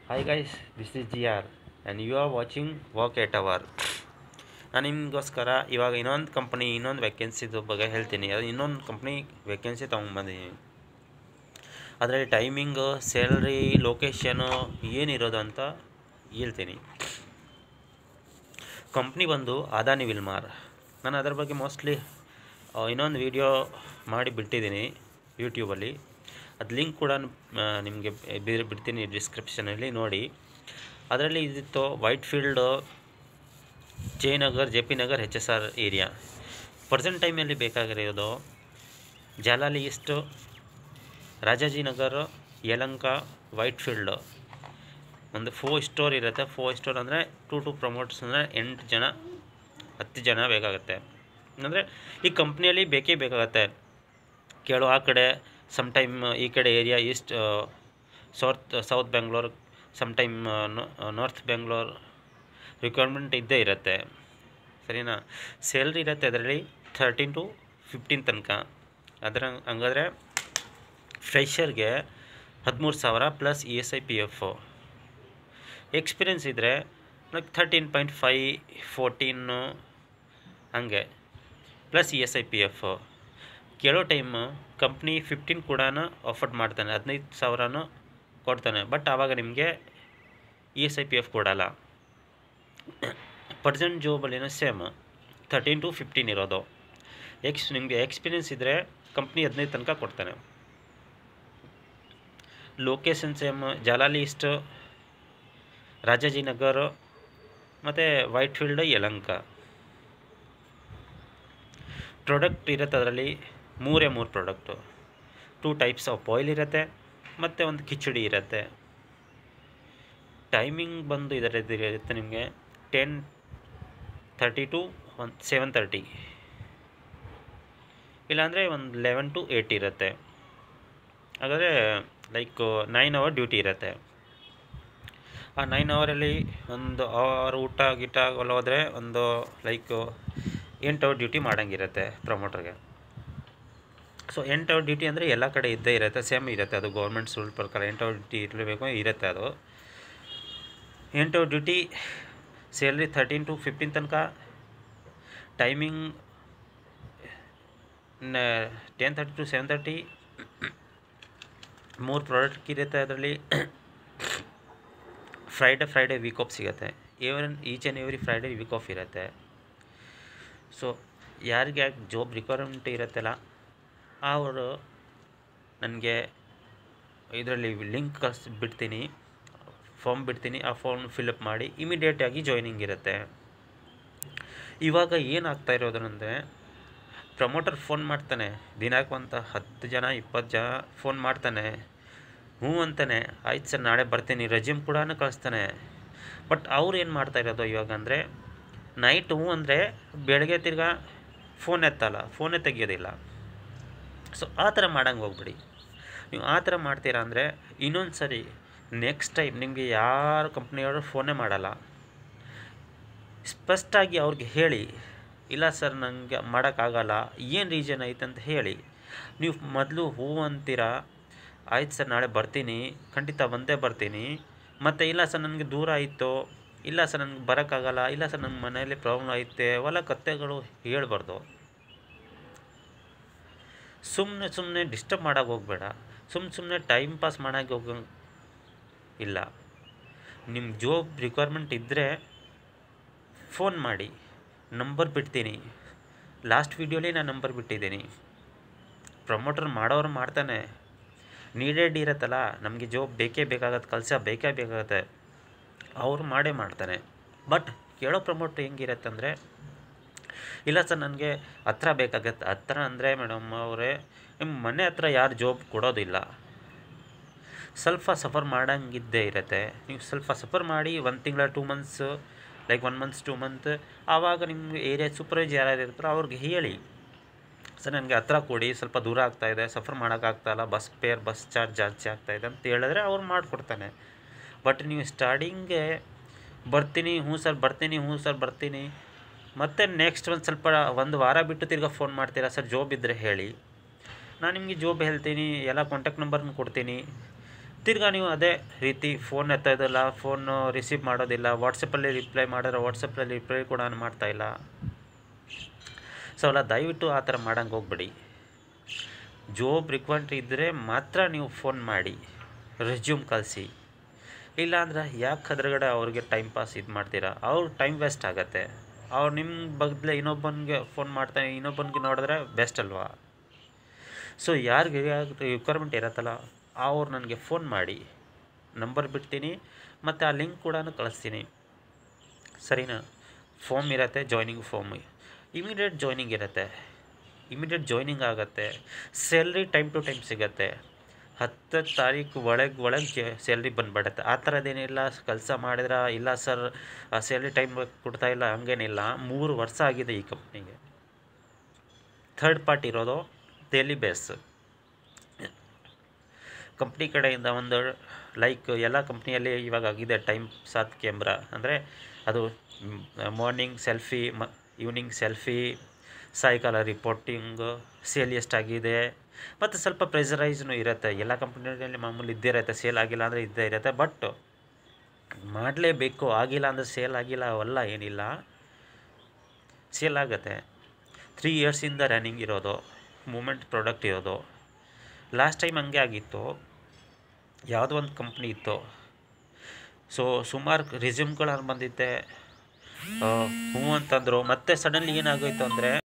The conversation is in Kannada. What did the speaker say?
Hi guys, this is GR and you are watching Walk at Hour. ನಾನು ನಿಮಗೋಸ್ಕರ ಇವಾಗ ಇನ್ನೊಂದು ಕಂಪ್ನಿ ಇನ್ನೊಂದು ವೇಕೆನ್ಸಿದು ಬಗ್ಗೆ ಹೇಳ್ತೀನಿ ಅದು ಇನ್ನೊಂದು ಕಂಪ್ನಿ ವೇಕೆನ್ಸಿ ತೊಗೊಂಬಂದಿದ್ದೀನಿ ಅದರಲ್ಲಿ ಟೈಮಿಂಗು ಸ್ಯಾಲ್ರಿ ಲೊಕೇಶನು ಏನಿರೋದು ಅಂತ ಹೇಳ್ತೀನಿ ಕಂಪ್ನಿ ಬಂದು ಅದಾನಿ ವಿಲ್ಮಾರ್ ನಾನು ಅದರ ಬಗ್ಗೆ ಮೋಸ್ಟ್ಲಿ ಇನ್ನೊಂದು ವಿಡಿಯೋ ಮಾಡಿ ಬಿಟ್ಟಿದ್ದೀನಿ ಯೂಟ್ಯೂಬಲ್ಲಿ ಅದು ಲಿಂಕ್ ಕೂಡ ನಿಮಗೆ ಬಿಡ್ತೀನಿ ಡಿಸ್ಕ್ರಿಪ್ಷನಲ್ಲಿ ನೋಡಿ ಅದರಲ್ಲಿ ಇದಿತ್ತು Whitefield Jayanagar J P Nagar H S R area present ಟೈಮಲ್ಲಿ ಬೇಕಾಗಿರೋದು ಜಾಲಾಲಿ ಈಸ್ಟು ರಾಜಾಜಿನಗರ ಯಲಂಕ ವೈಟ್ ಫೀಲ್ಡು ಒಂದು ಫೋರ್ ಸ್ಟೋರ್ ಇರುತ್ತೆ ಫೋರ್ ಸ್ಟೋರ್ ಅಂದರೆ ಟು ಟು ಪ್ರಮೋಟ್ಸ್ ಅಂದರೆ ಎಂಟು ಜನ ಹತ್ತು ಜನ ಬೇಕಾಗುತ್ತೆ ಅಂದರೆ ಈ ಕಂಪ್ನಿಯಲ್ಲಿ ಬೇಕೇ ಬೇಕಾಗತ್ತೆ ಕೇಳು ಆ ಕಡೆ ಸಮ್ ಟೈಮ್ ಈ ಕಡೆ area east south south Bengaluru some time north Bengaluru requirement ಇದ್ದೇ ಇರುತ್ತೆ ಸರಿನಾ ಸ್ಯಾಲ್ರಿ ಇರುತ್ತೆ ಅದರಲ್ಲಿ ಥರ್ಟೀನ್ ಟು ಫಿಫ್ಟೀನ್ ತನಕ ಅದರ ಹಂಗಾದ್ರೆ ಫ್ರೆಷರ್ಗೆ ಹದಿಮೂರು ಸಾವಿರ plus E S I P F experience ಇದ್ದರೆ like thirteen point five fourteen ಹಂಗೆ plus E S I P F ಕೇಳೋ ಟೈಮ್ ಕಂಪ್ನಿ ಫಿಫ್ಟೀನ್ ಕೂಡ ಆಫರ್ ಮಾಡ್ತಾನೆ ಹದಿನೈದು ಸಾವಿರನೂ ಕೊಡ್ತಾನೆ ಬಟ್ ಆವಾಗ ನಿಮಗೆ E S I P F ಕೊಡಲ್ಲ ಪ್ರೆಸೆಂಟ್ ಜಾಬಲ್ಲಿನೂ ಸೇಮ್ ಥರ್ಟೀನ್ ಟು ಫಿಫ್ಟೀನ್ ಇರೋದು ಎಕ್ಸ್ ನಿಮಗೆ ಎಕ್ಸ್ಪೀರಿಯನ್ಸ್ ಇದ್ದರೆ ಕಂಪ್ನಿ ಹದಿನೈದು ತನಕ ಕೊಡ್ತಾನೆ location same Jalahalli east Rajajinagar ಮತ್ತು ವೈಟ್ ಫೀಲ್ಡ್ ಯಲಂಕ ಪ್ರಾಡಕ್ಟ್ ಇರುತ್ತೆ ಅದರಲ್ಲಿ ಮೂರೇ ಮೂರು product two types of oil ಇರುತ್ತೆ ಮತ್ತು ಒಂದು ಕಿಚಡಿ ಇರುತ್ತೆ ಟೈಮಿಂಗ್ ಬಂದು ಇದರದ್ದು ಇರುತ್ತೆ ನಿಮಗೆ ten thirty two one seven thirty ಇಲ್ಲಾಂದರೆ ಒಂದು ಲೆವೆನ್ ಟು ಏಯ್ಟ್ ಇರುತ್ತೆ ಹಾಗಾದರೆ ಲೈಕ್ ನೈನ್ ಅವರ್ ಡ್ಯೂಟಿ ಇರುತ್ತೆ ಆ ನೈನ್ ಅವರಲ್ಲಿ ಒಂದು ಅವರ್ ಊಟ ಗೀಟ ಎಲ್ಲ ಹೋದರೆ ಒಂದು ಲೈಕ್ ಎಂಟು ಅವರ್ ಡ್ಯೂಟಿ ಮಾಡೋಂಗಿರುತ್ತೆ ಪ್ರಮೋಟರ್ಗೆ ಸೊ ಎಂಟು ಅವರ್ ಡ್ಯೂಟಿ ಅಂದರೆ ಎಲ್ಲ ಕಡೆ ಇದ್ದೇ ಇರುತ್ತೆ ಸೇಮ್ ಇರುತ್ತೆ ಅದು ಗೌರ್ಮೆಂಟ್ ರೂಲ್ ಪ್ರಕಾರ ಎಂಟು ಅವರ್ ಡ್ಯೂಟಿ ಇರಲೇಬೇಕು ಇರುತ್ತೆ ಅದು ಎಂಟು hour duty salary thirteen to fifteen ತನಕ timing ten thirty to seven thirty ಮೂರು ಪ್ರಾಡಕ್ಟ್ ಇರುತ್ತೆ ಅದರಲ್ಲಿ ಫ್ರೈಡೆ ಫ್ರೈಡೆ ವೀಕ್ ಆಫ್ ಸಿಗುತ್ತೆ even each and every Friday week off ಇರುತ್ತೆ ಸೊ ಯಾರಿಗೆ ಯಾಕೆ ಜಾಬ್ ರಿಕ್ವೈರ್ಮೆಂಟ್ ಇರುತ್ತಲ್ಲ ಅವರು ನನಗೆ ಇದರಲ್ಲಿ ಲಿಂಕ್ ಕಳ್ಸಿ ಬಿಡ್ತೀನಿ ಫಾರ್ಮ್ ಬಿಡ್ತೀನಿ ಆ ಫಾರ್ಮ್ ಫಿಲಪ್ ಮಾಡಿ ಇಮಿಡಿಯೇಟಾಗಿ ಜಾಯ್ನಿಂಗ್ ಇರುತ್ತೆ ಇವಾಗ ಏನಾಗ್ತಾ ಇರೋದಂದರೆ ಪ್ರಮೋಟರ್ ಫೋನ್ ಮಾಡ್ತಾನೆ ದಿನಕ್ಕೆ ಒಂದು ಹತ್ತು ಜನ ಇಪ್ಪತ್ತು ಜನ ಫೋನ್ ಮಾಡ್ತಾನೆ ಹ್ಞೂ ಅಂತಾನೆ ಆಯ್ತು ಸರ್ ನಾಳೆ ಬರ್ತೀನಿ ರೆಸ್ಯೂಮ್ ಕೂಡ ಕಳಿಸ್ತಾನೆ ಬಟ್ ಅವ್ರು ಏನು ಮಾಡ್ತಾ ಇರೋದು ಇವಾಗ ಅಂದರೆ ನೈಟ್ ಹ್ಞೂ ಅಂದರೆ ಬೆಳಗ್ಗೆ ತಿರ್ಗಾ ಫೋನ್ ಎತ್ತಲ್ಲ ಫೋನೇ ತೆಗಿಯೋದಿಲ್ಲ ಸೊ ಆ ಥರ ಮಾಡಂಗೆ ಹೋಗ್ಬಿಡಿ ನೀವು ಆ ಥರ ಮಾಡ್ತೀರಾ ಅಂದರೆ ಇನ್ನೊಂದು ಸರಿ ನೆಕ್ಸ್ಟ್ ಟೈಮ್ ನಿಮಗೆ ಯಾರು ಕಂಪ್ನಿಯವರು ಫೋನೇ ಮಾಡಲ್ಲ ಸ್ಪಷ್ಟಾಗಿ ಅವ್ರಿಗೆ ಹೇಳಿ ಇಲ್ಲ ಸರ್ ನನಗೆ ಮಾಡೋಕ್ಕಾಗಲ್ಲ ಏನು ರೀಸನ್ ಐತೆ ಅಂತ ಹೇಳಿ ನೀವು ಮೊದಲು ಹೂ ಅಂತೀರಾ ಆಯ್ತು ಸರ್ ನಾಳೆ ಬರ್ತೀನಿ ಖಂಡಿತ ಬಂದೇ ಬರ್ತೀನಿ ಮತ್ತು ಇಲ್ಲ ಸರ್ ನನಗೆ ದೂರ ಆಯಿತು ಇಲ್ಲ ಸರ್ ನನಗೆ ಬರೋಕ್ಕಾಗಲ್ಲ ಇಲ್ಲ ಸರ್ ನನ್ನ ಮನೆಯಲ್ಲಿ ಪ್ರಾಬ್ಲಮ್ ಐತೆ ಹೊಲ ಕತ್ತೆಗಳು ಹೇಳ್ಬಾರ್ದು ಸುಮ್ಮನೆ ಸುಮ್ಮನೆ ಡಿಸ್ಟರ್ಬ್ ಮಾಡೋಕೆ ಹೋಗಬೇಡ ಸುಮ್ಮನೆ ಸುಮ್ಮನೆ ಟೈಮ್ ಪಾಸ್ ಮಾಡೋಕ್ಕೆ ಹೋಗ ಇಲ್ಲ ನಿಮ್ಮ ಜಾಬ್ ರಿಕ್ವೈರ್ಮೆಂಟ್ ಇದ್ದರೆ ಫೋನ್ ಮಾಡಿ ನಂಬರ್ ಬಿಡ್ತೀನಿ ಲಾಸ್ಟ್ ವೀಡಿಯೋಲಿ ನಾನು ನಂಬರ್ ಬಿಟ್ಟಿದ್ದೀನಿ ಪ್ರಮೋಟರ್ ಮಾಡೋರು ಮಾಡ್ತಾನೆ ನೀಡೆಡ್ ಇರುತ್ತಲ್ಲ ನಮಗೆ ಜಾಬ್ ಬೇಕೇ ಬೇಕಾಗತ್ತೆ ಕೆಲಸ ಬೇಕೇ ಬೇಕಾಗತ್ತೆ ಅವ್ರು ಮಾಡೇ ಮಾಡ್ತಾನೆ ಬಟ್ ಕೇಳೋ ಪ್ರಮೋಟ್ ಹೆಂಗಿರತ್ತೆ ಅಂದರೆ ಇಲ್ಲ ಸರ್ ನನಗೆ ಹತ್ರ ಬೇಕಾಗತ್ತೆ ಹತ್ರ ಅಂದರೆ ಮೇಡಮ್ ಅವರೇ ನಿಮ್ಮ ಮನೆ ಹತ್ರ ಯಾರು ಜಾಬ್ ಕೊಡೋದಿಲ್ಲ ಸ್ವಲ್ಪ ಸಫರ್ ಮಾಡೋಂಗಿದ್ದೇ ಇರುತ್ತೆ ನೀವು ಸ್ವಲ್ಪ ಸಫರ್ ಮಾಡಿ ಒಂದು ತಿಂಗಳ two months like one months two month ಆವಾಗ ನಿಮ್ಗೆ ಏರಿಯಾ ಸೂಪರ್ವೈಸರ್ ಯಾರ್ಯಾರು ಇರ್ತಾರೋ ಅವ್ರಿಗೆ ಹೇಳಿ ಸರ್ ನನಗೆ ಹತ್ರ ಕೊಡಿ ಸ್ವಲ್ಪ ದೂರ ಆಗ್ತಾಯಿದೆ ಸಫರ್ ಮಾಡೋಕ್ಕಾಗ್ತಾಯಿಲ್ಲ ಬಸ್ ಪೇರ್ ಬಸ್ ಚಾರ್ಜ್ ಜಾಸ್ತಿ ಆಗ್ತಾಯಿದೆ ಅಂತ ಹೇಳಿದ್ರೆ ಅವ್ರು ಮಾಡಿಕೊಡ್ತಾನೆ ಬಟ್ ನೀವು ಸ್ಟಾರ್ಟಿಂಗೆ ಬರ್ತೀನಿ ಹ್ಞೂ ಸರ್ ಬರ್ತೀನಿ ಹ್ಞೂ ಸರ್ ಬರ್ತೀನಿ ಮತ್ತು ನೆಕ್ಸ್ಟ್ ಒಂದು ಸ್ವಲ್ಪ ಒಂದು ವಾರ ಬಿಟ್ಟು ತಿರ್ಗಾ ಫೋನ್ ಮಾಡ್ತೀರಾ ಸರ್ ಜಾಬ್ ಇದ್ದರೆ ಹೇಳಿ ನಾನು ನಿಮಗೆ ಜಾಬ್ ಹೇಳ್ತೀನಿ ಎಲ್ಲ ಕಾಂಟ್ಯಾಕ್ಟ್ ನಂಬರ್ನ ಕೊಡ್ತೀನಿ ತಿರ್ಗಾ ನೀವು ಅದೇ ರೀತಿ ಫೋನ್ ಎತ್ತೋದಿಲ್ಲ ಫೋನು ರಿಸೀವ್ ಮಾಡೋದಿಲ್ಲ ವಾಟ್ಸಪ್ಪಲ್ಲಿ ರಿಪ್ಲೈ ಮಾಡಿದ್ರೆ ವಾಟ್ಸಪ್ಪಲ್ಲಿ ರಿಪ್ಲೈ ಕೂಡ ಮಾಡ್ತಾಯಿಲ್ಲ ಸೊ ಅಲ್ಲ ದಯವಿಟ್ಟು ಆ ಥರ ಮಾಡೋಂಗೆ ಹೋಗ್ಬೇಡಿ ಜಾಬ್ ರಿಕ್ವೈರ್ಮೆಂಟ್ ಇದ್ದರೆ ಮಾತ್ರ ನೀವು ಫೋನ್ ಮಾಡಿ ರೆಸ್ಯೂಮ್ ಕಳಿಸಿ ಇಲ್ಲಾಂದ್ರೆ ಯಾಕೆ ಅದ್ರಗಡೆ ಅವ್ರಿಗೆ ಟೈಮ್ ಪಾಸ್ ಇದು ಮಾಡ್ತೀರಾ ಅವ್ರ ಟೈಮ್ ವೇಸ್ಟ್ ಆಗುತ್ತೆ ಅವ್ರು ನಿಮ್ಮ ಬದಲೇ ಇನ್ನೊಬ್ಬನಿಗೆ ಫೋನ್ ಮಾಡ್ತಾನೆ ಇನ್ನೊಬ್ಬನಿಗೆ ನೋಡಿದ್ರೆ ಬೆಸ್ಟ್ ಅಲ್ವಾ ಸೊ ಯಾರಿಗೆ ರಿಕ್ವೈರ್ಮೆಂಟ್ ಇರತ್ತಲ್ಲ ಅವ್ರು ನನಗೆ ಫೋನ್ ಮಾಡಿ ನಂಬರ್ ಬಿಡ್ತೀನಿ ಮತ್ತು ಆ ಲಿಂಕ್ ಕೂಡ ಕಳಿಸ್ತೀನಿ ಸರಿನಾ ಫಾರ್ಮ್ ಇರುತ್ತೆ ಜಾಯ್ನಿಂಗ್ ಫಾರ್ಮ್ ಇಮಿಡಿಯೇಟ್ ಜಾಯ್ನಿಂಗ್ ಇರುತ್ತೆ ಇಮಿಡಿಯೇಟ್ ಜಾಯ್ನಿಂಗ್ ಆಗುತ್ತೆ ಸ್ಯಾಲ್ರಿ ಟೈಮ್ ಟು ಟೈಮ್ ಸಿಗುತ್ತೆ ಹತ್ತು ತಾರೀಕು ಒಳಗೆ ಒಳಗೆ ಸ್ಯಾಲ್ರಿ ಬಂದುಬಿಡುತ್ತೆ ಆ ಥರದ್ದೇನಿಲ್ಲ ಕೆಲಸ ಮಾಡಿದ್ರೆ ಇಲ್ಲ ಸರ್ ಸ್ಯಾಲ್ರಿ ಟೈಮ್ ಕೊಡ್ತಾ ಇಲ್ಲ ಹಂಗೇನಿಲ್ಲ ಮೂರು ವರ್ಷ ಆಗಿದೆ ಈ ಕಂಪ್ನಿಗೆ ಥರ್ಡ್ ಪಾರ್ಟಿ ಇರೋದು ಡೈಲಿ ಬೇಸ್ ಕಂಪ್ನಿ ಕಡೆಯಿಂದ ಒಂದು ಲೈಕ್ ಎಲ್ಲ ಕಂಪ್ನಿಯಲ್ಲಿ ಇವಾಗ ಆಗಿದೆ ಟೈಮ್ ಸಾತ್ ಕ್ಯಾಮ್ರಾ ಅಂದರೆ ಅದು ಮಾರ್ನಿಂಗ್ ಸೆಲ್ಫಿ ಮ ಈವ್ನಿಂಗ್ ಸೆಲ್ಫಿ ಸಾಯಂಕಾಲ ರಿಪೋರ್ಟಿಂಗ್ ಸೇಲ್ ಎಷ್ಟಾಗಿದೆ ಮತ್ತು ಸ್ವಲ್ಪ ಪ್ರೆಷರೈಸ್ನು ಇರುತ್ತೆ ಎಲ್ಲ ಕಂಪ್ನಿಗಳಲ್ಲಿ ಮಾಮೂಲಿ ಇದ್ದೇ ಇರುತ್ತೆ ಸೇಲ್ ಆಗಿಲ್ಲ ಅಂದರೆ ಇದ್ದೇ ಇರುತ್ತೆ ಬಟ್ ಮಾಡಲೇಬೇಕು ಆಗಿಲ್ಲ ಅಂದರೆ ಸೇಲ್ ಆಗಿಲ್ಲ ಅವೆಲ್ಲ ಏನಿಲ್ಲ ಸೇಲ್ ಆಗುತ್ತೆ ತ್ರೀ ಇಯರ್ಸಿಂದ ರನ್ನಿಂಗ್ ಇರೋದು ಮೂಮೆಂಟ್ ಪ್ರಾಡಕ್ಟ್ ಇರೋದು ಲಾಸ್ಟ್ ಟೈಮ್ ಹಂಗೆ ಆಗಿತ್ತು ಯಾವುದೋ ಒಂದು ಕಂಪ್ನಿ ಇತ್ತು ಸೊ ಸುಮಾರು ರಿಸ್ಯೂಮ್ಗಳು ಬಂದಿದ್ದೆ ಹ್ಞೂ ಅಂತಂದರು ಮತ್ತೆ ಸಡನ್ಲಿ ಏನಾಗೋಯ್ತು ಅಂದರೆ